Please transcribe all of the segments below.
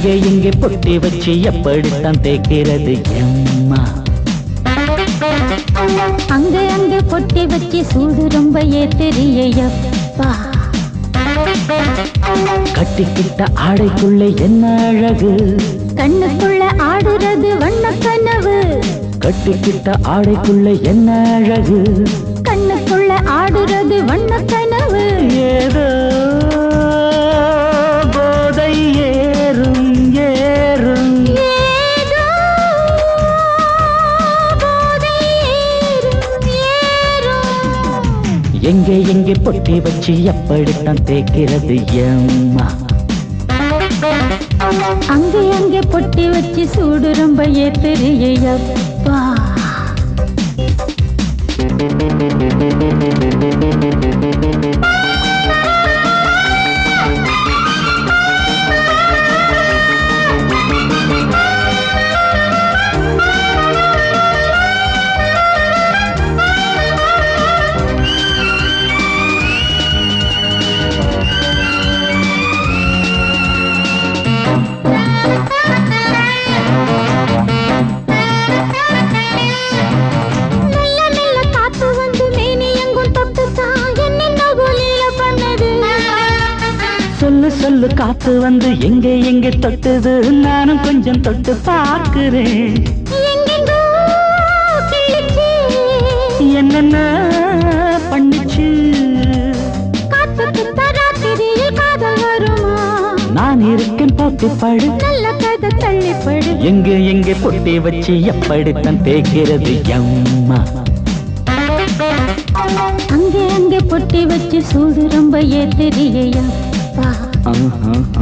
எங்கே எங்கே பொட்டி வச்சு எப்படித்தான் தேய்க்கிறது எம்மா அங்க அங்க பொட்டி வச்சு சூடு ரொம்ப ஏத்தெரியப்பா கட்டிக்கிட்ட ஆடைக்குள்ள என்ன அழகு கண்ணுக்குள்ள ஆடுறது வண்ண கனவு கட்டிக்கிட்ட ஆடைக்குள்ள என்ன அழகு கண்ணுக்குள்ள ஆடுறது வண்ண கனவு ஏதோ போதை ஏறும் ஏறும் ஏதோ போதை ஏறும், ஏறும். எங்கே எங்கே பொட்டி வச்சு எப்படித்தான் தேய்க்கிறது எம்மா அங்கே அங்கே பொட்டி வச்சு சூடு ரொம்ப ஏத்தெரியப்பா மெல்ல மெல்ல காத்து வந்து மேனி எங்கும் தொட்டுத்தான் என்னென்னவோ லீல பண்ணுது சொல்லு சொல்லு காத்து வந்து எங்கே எங்கே தொட்டுது நானும் கொஞ்சம் தொட்டு பார்க்கிறேன் எங்கெங்கோ கிழிச்சு என்னென்ன பண்ணுச்சு காத்துக்கு தராத்திரியில் காதல் வருமா நான் இருக்கேன் பார்த்து படு நல்ல கதை தள்ளிப்படு எங்கே எங்கே பொட்டி வச்சு எப்படித்தான் தேய்க்கிறது எம்மா அங்கே அங்கே பொட்டி வச்சு சூடு ரொம்ப ஏத்தெரியப்பா ஆஹா, ஆ.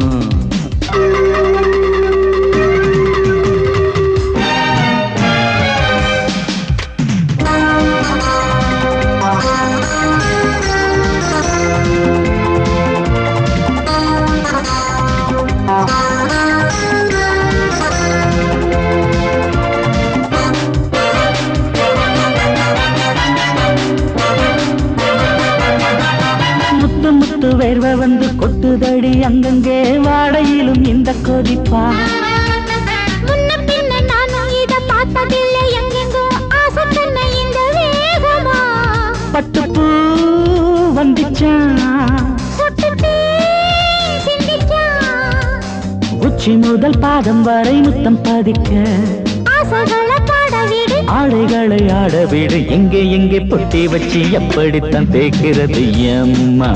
முத்து முத்து வேர்வை வந்து கொட்டுதடி அங்கங்கே வாடையிலும் இந்த கொதிப்பா முன்ன பின்ன நானும் இத பார்த்ததில்லை எங்கெங்கோ ஆசை தன்னை இந்த வேகமா பட்டுப்பூ வந்துச்சான் சுட்டுட்டு சிந்திச்சான் உச்சி முதல் பாதம் வரை முத்தம் பதிக்க ஆசைகளை பாட விடு ஆடைகளை ஆட விடு எங்கே எங்கே பொட்டி வச்சு எப்படித்தான் தேய்க்கிறது எம்மா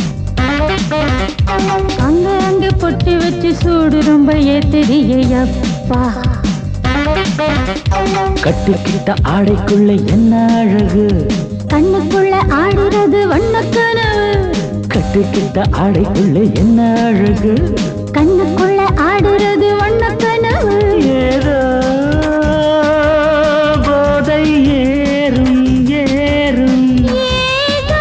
அங்க அங்க பொட்டி வச்சு சூடு ரொம்ப ஏத்தெரியப்பா கட்டிக்கிட்ட ஆடைக்குள்ள என்ன அழகு கண்ணுக்குள்ள ஆடுறது வண்ணக்கனவு கட்டிக்கிட்ட ஆடைக்குள்ள என்ன அழகு கண்ணுக்குள்ள ஆடுறது வண்ணக்கனவு ஏதோ போதை ஏறும் ஏறும் ஏதோ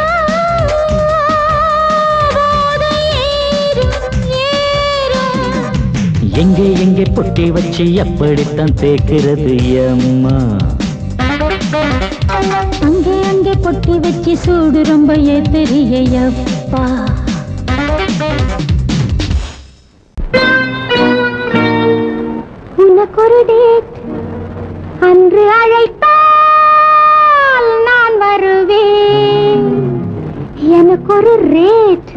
போதை ஏறும், ஏறும். எங்கே எங்கே பொட்டி வச்சு எப்படித்தான் தேய்க்கிறது எம்மா அங்கே அங்கே பொட்டி வச்சு சூடு ரொம்ப ஏத்தெரியப்பா உனக்கு ஒரு டேட் அன்று அழைத்தால் நான் வருவேன் எனக்கு ஒரு ரேட்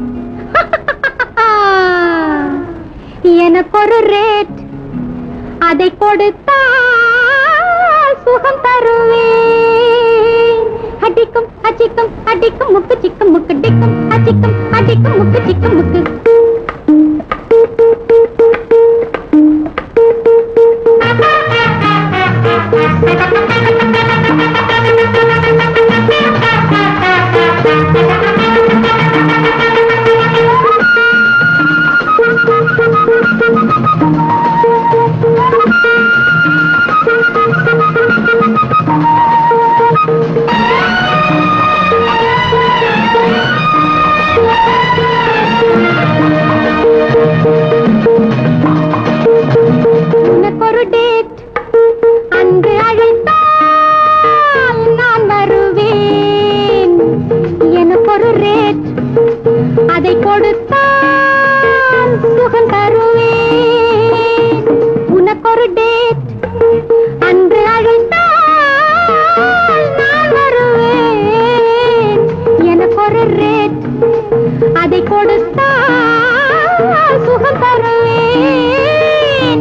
எனக்கு ஒரு ரேட் அதை கொடுத்தால் சுகம் தருவேன் அடிக்கும் அச்சிக்கும் அடிக்கும் முக்கு சிக்கும் முக்கு டிக்கும் அச்சிக்கும் அடிக்கும் முக்கு சிக்கும் முக்கு உனக்கு ஒரு டேட் அன்று அழைத்தால் நான் வருவேன் எனக்கு ஒரு ரேட் அதை கொடுத்தால் சுகம் தருவேன் அதை கொடுத்தால் சுகம் தருவேன்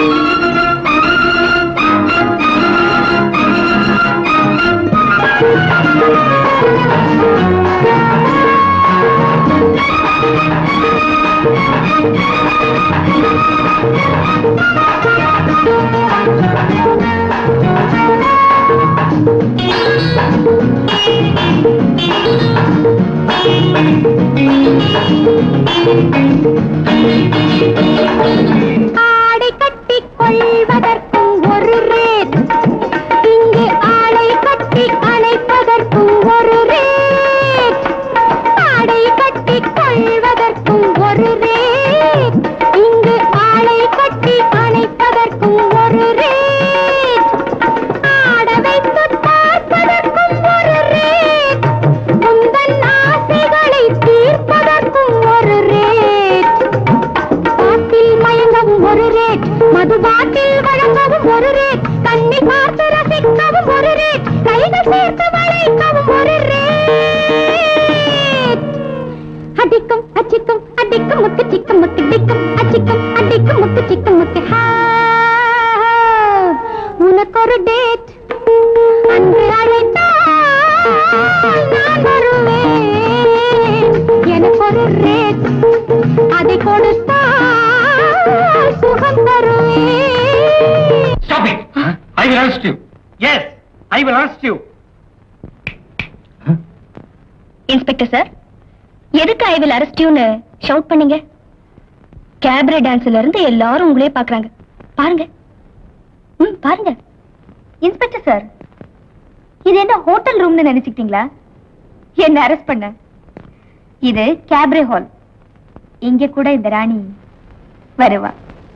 ஆடை கட்டிக் கொள்வதற்கும் ஒரு ரேட் இங்கு ஆடை கட்டி அணைப்பதற்கும் ஒரு ரேட் ஆடை கட்டிக் கொள்வதற்கும் ஒரு ரேட் இங்கு ஆடை கட்டி அணைப்பதற்கும் ஒரு ரேட் ஆட வைத்து பார்ப்பதற்கும் ஒரு ரேட் உந்தன் ஆசைகளை தீர்ப்பதற்கும் ஒரு ரேட் பாட்டில் மயங்கவும் ஒரு ரேட் மது பாட்டில் வழங்கவும் ஒரு ரேட் கண்ணி பார்த்து ரசிக்கவும் ஒரு ரேட் கைகள் சேர்த்து வளைக்கவும் ஒரு ரேட் அடிக்கும் அச்சிக்கும் அடிக்கும் முக்கு சிக்கும் முக்கு டிக்கும் அச்சிக்கும் அடிக்கும் முக்கு சிக்கும் முக்கு ஹா உனக்கு ஒரு டேட் அன்று அழைத்தால் நான் வருவேன் எனக்கு ஒரு ரேட் அதை கொடுத்தால் சுகம் தருவேன் Stop it! I will arrest you. Yes, I will arrest you. Inspector sir எதுக்கு ஐ வில் அரெஸ்ட் யூன்னு ஷவுட் பண்ணீங்க கேபரே டான்ஸ்ல இருந்து எல்லாரும் உங்களே பாக்குறாங்க பாருங்க ம் பாருங்க இன்ஸ்பெக்டர் சார் இது என்ன ஹோட்டல் ரூம்னு நினைச்சுக்கிட்டீங்களா என்ன அரெஸ்ட் பண்ண இது கேப்ரே ஹால் இங்க கூட இந்த ராணி வருவா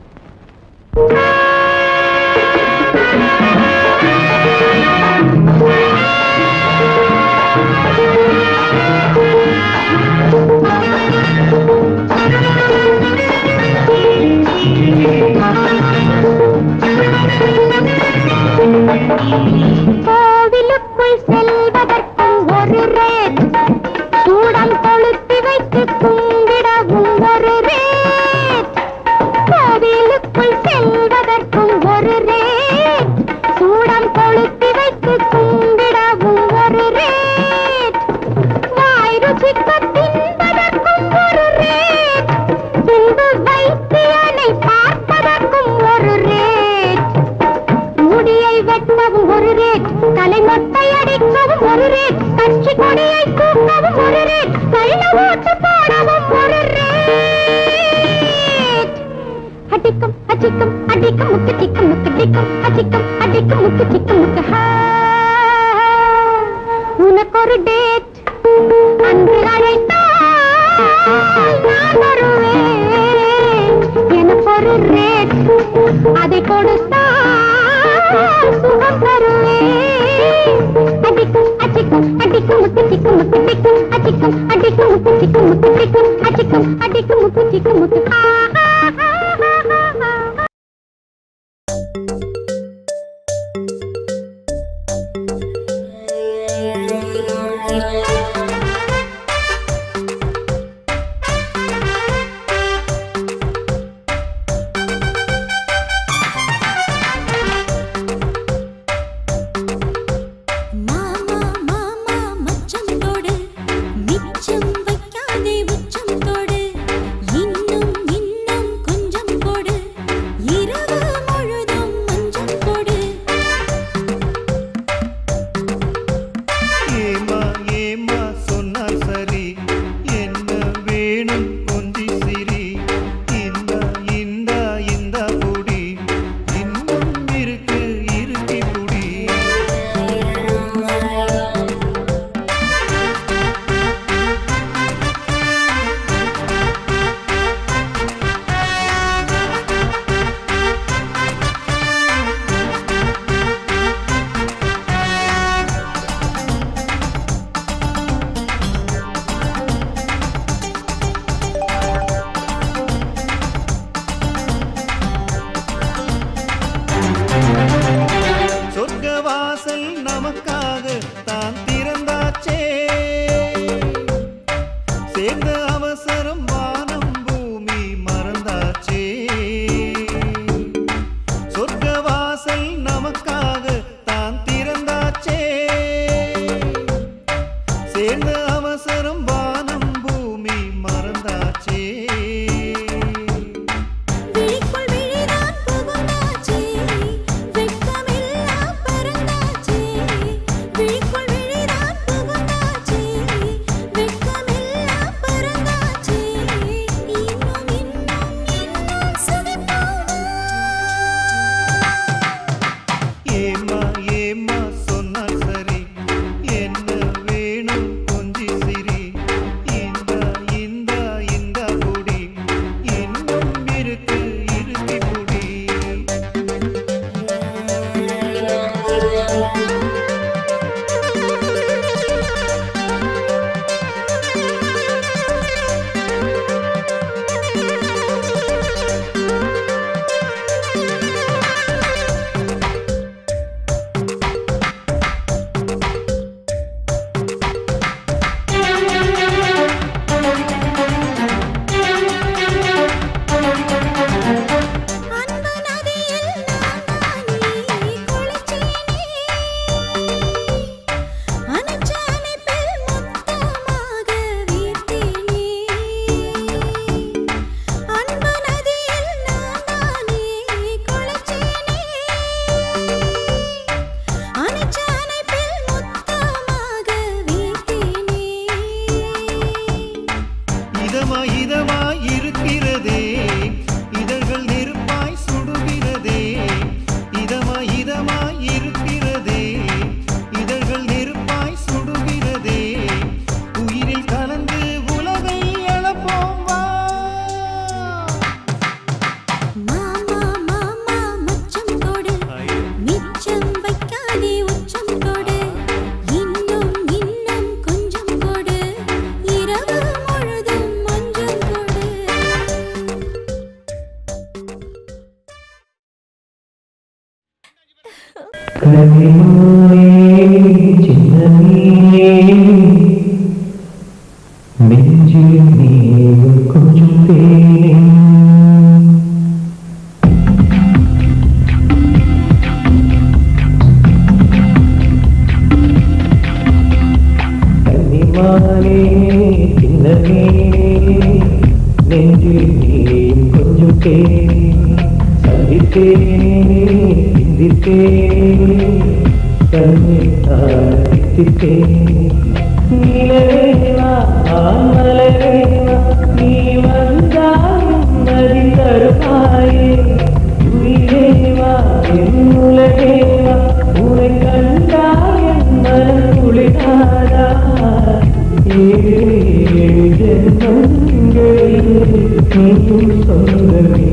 கோவிலுக்குள் செல்வதற்கும் ஒரு ரேட் சூடம் கொளுத்தி வைத்து கும்பிடவும் ஒரு ரேட் கோவிலுக்குள் செல்வதற்கும் ஒரு ரேட் சூடம் கொளுத்தி வைத்து கும்பிடவும் ஒரு ரேட் வாய் ருசிக்க தின்பதற்கும் ஒரு ரேட் பின்பு வைத்தியனை பார்ப்பதற்கும் ஒரு ரேட் முடியை வெட்டவும் ஒரு ரேட் தலை மொட்டை அடிக்கவும் ஒரு ரேட் கட்சி கொடியை தூக்கவும் ஒரு ரேட் கள்ள ஓட்டு போடவும் ஒரு ரேட் அடிக்கும் அடிக்கும் அடிக்கும் முக்கு சிக்கும் முக்கு டிக்கும் அடிக்கும் அடிக்கும் முக்கு சிக்கும் முக்கு ஹா. உனக்கு ஒரு டேட் அன்று அழைத்தால் நான் வருவேன் எனக்கு ஒரு ரேட் அதை கொடுத்தால் சுகம் தருவேன் அடிக்கும் அடிக்கும் அடிக்கும் முக்கு சிக்கும் முக்கு டிக்கும் அடிக்கும் அடிக்கும் முக்கு சிக்கும் முக்கு டிக்கும் அடிக்கும் அடிக்கும் முக்கு சிக்கும் முக்கு ஆ, ஆ, ஆ, ஆ, ஆ, ஆ. மாமா மாமா மச்சம் தொடு மிச்சம் வைக்காதே உச்சம் தொடு இன்னும் இன்னும் கொஞ்சம் கொடு இரவு முழுதும் மஞ்சம் கொடு ஏமா ஏமா சொன்னால் சரி என்ன வேணும் கொஞ்சி சிரி இந்த இந்த இந்த புடி இன்னும் இருக்கு இருக்கு புடி கனிமானே சின்ன நீயே நெஞ்சில் நீயும் கொஞ்சம் தேனே கன்னிமானே சின்னமே நெஞ்சில் நீயும் கொஞ்சம் தேனே சந்தித்தேனே சிந்தித்தேனே கண்ணில் தாழ்த்தித்தேனே நிலவேவா ஆமலவேவா நீ வந்தாயும் நதி தருவாயே உயிரேவா என் உலகேவா உனை கண்டாய் என் மனம் குளிராதா ஏழு ஜென்மங்களில் நீயும் சொந்தமே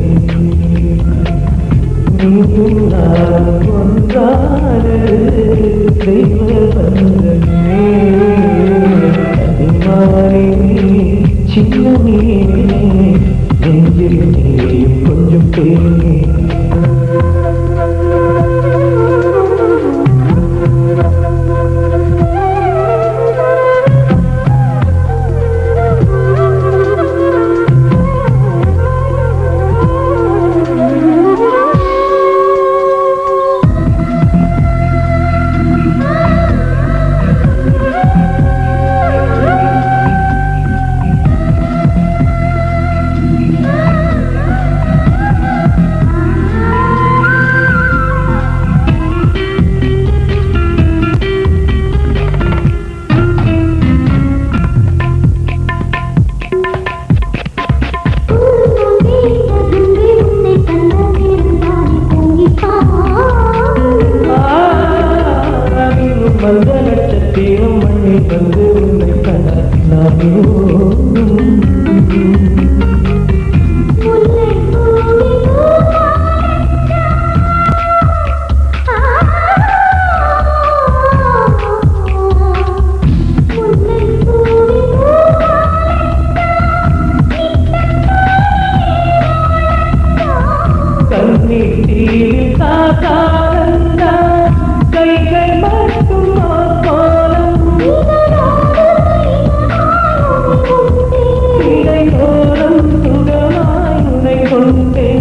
நீயும் நான் ஒன்றான தெய்வ பந்தமே அபிமானே சின்ன மீனே நெஞ்சில் நீயும் கொஞ்சம் தேனே ஆவியும் வந்த நட்சத்திரம் மண்ணில் வந்து உன்னை கண்ட நாவியும் கண்ணீர் தீவில் காக்கானந்த கைகள் மட்டும் கோலம் இடை கோலம் சுகமாய் உன்னை கொண்டே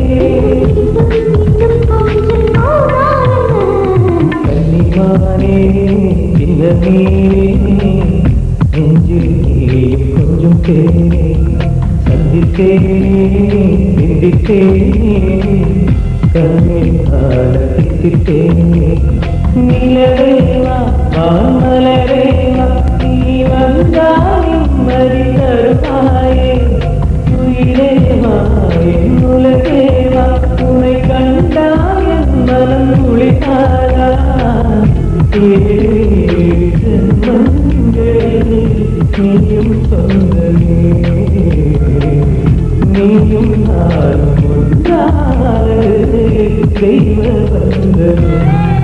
கன்னிமானே சின்ன நீரே நெஞ்சில் நீயும் கொஞ்சம் தேனே சந்தித்தேனே சிந்தித்தேனே கண்ணில் ஆடத்தித்தேனே நிலவேவா வாமலரேவா நீ வந்தாயும் மறி தருவாயே உயிரேவா என் உலகேவா உனை கண்டாய் என் மனம் குளித்தாரா நீயும் சொந்தமே நீயும் நானும் ஒன்றாக தெய்வ பந்தமே